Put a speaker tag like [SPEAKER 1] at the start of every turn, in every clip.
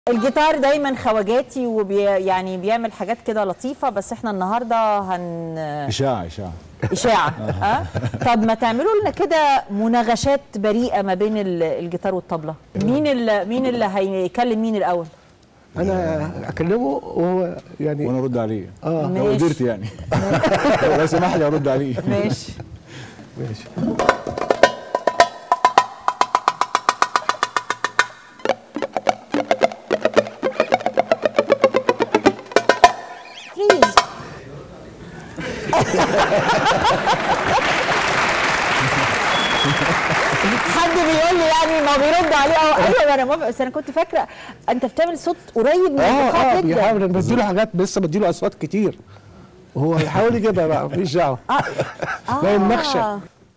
[SPEAKER 1] الجيتار دايما خواجاتي وبي يعني بيعمل حاجات كده لطيفه بس احنا النهارده هن
[SPEAKER 2] اشاعه اشاعه
[SPEAKER 1] اشاعه ها طب ما تعملوا لنا كده مناغشات بريئه ما بين ال- الجيتار والطبله مين اللي مين اللي هيكلم مين الاول
[SPEAKER 3] انا اكلمه وهو يعني
[SPEAKER 2] وانا ارد عليه
[SPEAKER 3] اه
[SPEAKER 2] لو
[SPEAKER 1] ماشي.
[SPEAKER 2] قدرت يعني لو سمح لي ارد عليه
[SPEAKER 1] ماشي
[SPEAKER 3] ماشي
[SPEAKER 1] بليز حد بيقول لي يعني ما بيرد عليه اه ايوه انا موافقه بس انا كنت فاكره انت بتعمل صوت قريب من
[SPEAKER 3] اه اه
[SPEAKER 1] الايقاع جدا
[SPEAKER 3] بيحاول انا بديله حاجات لسه بديله اصوات كتير وهو يحاول يجيبها بقى مفيش دعوه
[SPEAKER 1] اه
[SPEAKER 3] باين نخشة.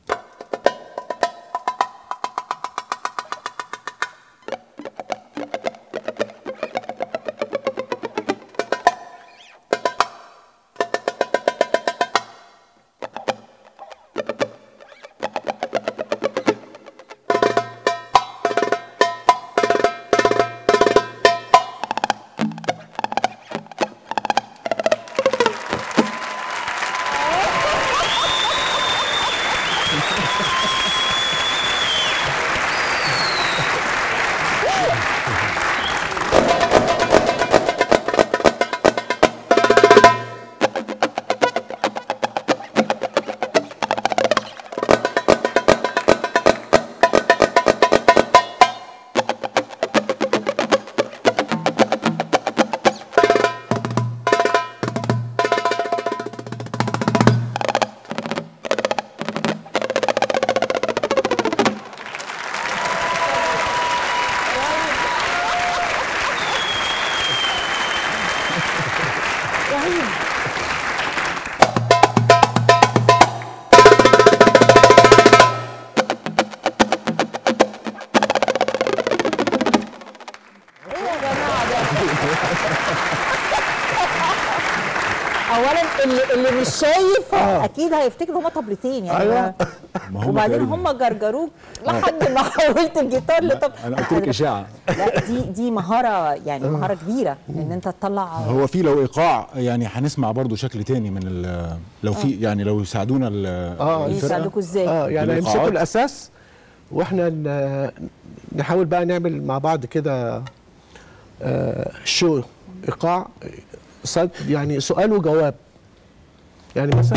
[SPEAKER 1] رهيب ايه يا جماعه ده اولا اللي, اللي مش شايف اكيد هيفتكر هما طبلتين يعني
[SPEAKER 3] أيوة.
[SPEAKER 2] ما هم
[SPEAKER 1] وبعدين
[SPEAKER 2] تقريباً.
[SPEAKER 1] هم جرجروك لحد ما حولت الجيتار لطب
[SPEAKER 2] انا قلت لك اشاعه
[SPEAKER 1] لا دي دي مهاره يعني مهاره كبيره ان انت تطلع
[SPEAKER 2] هو في لو ايقاع يعني هنسمع برضو شكل تاني من ال- لو في يعني لو يساعدونا ال-
[SPEAKER 3] اه
[SPEAKER 2] الفرقه
[SPEAKER 1] يساعدوكوا ازاي
[SPEAKER 3] اه يعني
[SPEAKER 2] الإيقاعات.
[SPEAKER 3] يمسكوا الاساس واحنا ن- نحاول بقى نعمل مع بعض كده آه شو ايقاع صد يعني سؤال وجواب يعني مثلا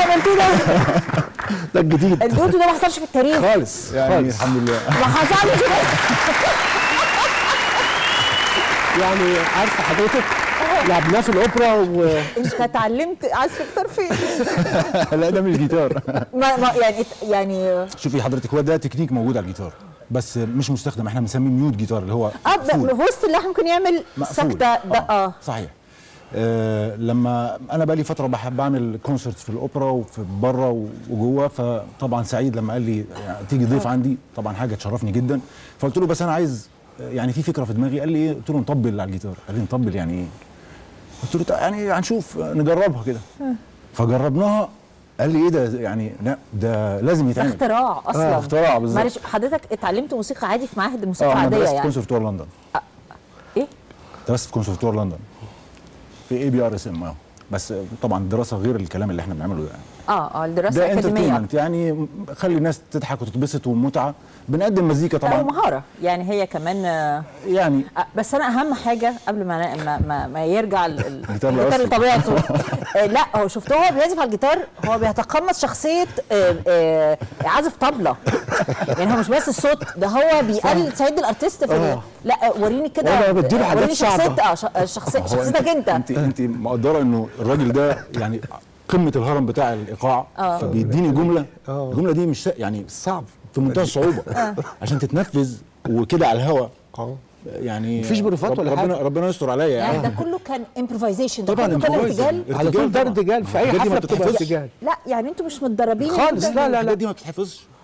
[SPEAKER 1] عملتوه ده
[SPEAKER 3] ده الجديد
[SPEAKER 1] الدوتو ده ما حصلش في التاريخ
[SPEAKER 3] خالص
[SPEAKER 2] يعني
[SPEAKER 3] خالص
[SPEAKER 2] الحمد لله
[SPEAKER 1] ما حصلش
[SPEAKER 3] يعني عارفه حضرتك لعبناه في الاوبرا و
[SPEAKER 1] انت اتعلمت عزف جيتار فين؟
[SPEAKER 2] لا ده مش جيتار
[SPEAKER 1] ما ما يعني يعني
[SPEAKER 2] شوفي حضرتك هو ده تكنيك موجود على الجيتار بس مش مستخدم احنا بنسميه ميوت جيتار اللي هو
[SPEAKER 1] اه ده
[SPEAKER 2] مقفول.
[SPEAKER 1] في وسط اللحن ممكن يعمل
[SPEAKER 2] مقفول.
[SPEAKER 1] سكته ده اه
[SPEAKER 2] صحيح آه لما انا بقى لي فتره بحب بعمل كونسرت في الاوبرا وفي بره وجوه فطبعا سعيد لما قال لي يعني تيجي ضيف عندي طبعا حاجه تشرفني جدا فقلت له بس انا عايز آه، يعني في فكره في دماغي قال لي ايه قلت له نطبل على الجيتار قال لي نطبل يعني ايه قلت له "طيب يعني هنشوف آه، نجربها كده فجربناها قال لي ايه ده يعني لا ده لازم
[SPEAKER 1] ده
[SPEAKER 2] يتعمل
[SPEAKER 1] اختراع اصلا
[SPEAKER 2] آه اختراع بالظبط
[SPEAKER 1] معلش حضرتك اتعلمت موسيقى عادي في معاهد الموسيقى
[SPEAKER 2] اه انا
[SPEAKER 1] عاديه
[SPEAKER 2] درست
[SPEAKER 1] يعني
[SPEAKER 2] كونسرفتوار لندن
[SPEAKER 1] ايه
[SPEAKER 2] درست في كونسرفتوار لندن في اي بي ار اس ام بس طبعا الدراسه غير الكلام اللي احنا بنعمله يعني
[SPEAKER 1] اه اه الدراسه
[SPEAKER 2] ده
[SPEAKER 1] الاكاديميه
[SPEAKER 2] انترتينمنت يعني خلي الناس تضحك وتتبسط ومتعه بنقدم مزيكا
[SPEAKER 1] لا
[SPEAKER 2] طبعا
[SPEAKER 1] ومهاره يعني هي كمان آه
[SPEAKER 2] يعني
[SPEAKER 1] آه، بس انا اهم حاجه قبل ما ما, ما, ما يرجع ال- ال-
[SPEAKER 2] الجيتار
[SPEAKER 1] الجيتار
[SPEAKER 2] الأصلي.
[SPEAKER 1] لطبيعته آه، لا هو شفتوه هو بيعزف على الجيتار هو بيتقمص شخصيه آه، آه، عازف طبله يعني هو مش بس الصوت ده هو بيقلد سيد الارتست في ال-
[SPEAKER 3] آه.
[SPEAKER 1] لا آه، وريني كده
[SPEAKER 3] وأنا بديله حاجات
[SPEAKER 1] وريني شخصيه
[SPEAKER 3] صعبة.
[SPEAKER 1] اه ش- آه، شخصيه شخصيتك انت
[SPEAKER 2] انت انت مقدره انه الراجل ده يعني قمه الهرم بتاع الايقاع
[SPEAKER 1] آه.
[SPEAKER 2] فبيديني جمله
[SPEAKER 3] آه.
[SPEAKER 2] الجمله دي مش س- يعني
[SPEAKER 3] صعب
[SPEAKER 2] في منتهى الصعوبه عشان تتنفذ وكده على الهوا
[SPEAKER 3] اه
[SPEAKER 2] يعني
[SPEAKER 3] مفيش بروفات ولا
[SPEAKER 2] ربنا
[SPEAKER 3] حاجة.
[SPEAKER 2] ربنا يستر عليا
[SPEAKER 1] يعني
[SPEAKER 2] يعني
[SPEAKER 1] ده كله كان امبروفيزيشن ده
[SPEAKER 2] طبعا
[SPEAKER 1] كله كان
[SPEAKER 2] improvising.
[SPEAKER 1] ارتجال
[SPEAKER 3] على طول ده
[SPEAKER 2] طبعاً.
[SPEAKER 3] ارتجال في اي
[SPEAKER 2] الحاجات دي ما
[SPEAKER 3] حفله بتبقى
[SPEAKER 2] بتتحفظش.
[SPEAKER 3] ارتجال
[SPEAKER 1] لا يعني انتوا مش متدربين إن
[SPEAKER 3] خالص،
[SPEAKER 1] أنت-
[SPEAKER 3] لا، لا.
[SPEAKER 2] الحاجات دي ما بتتحفظش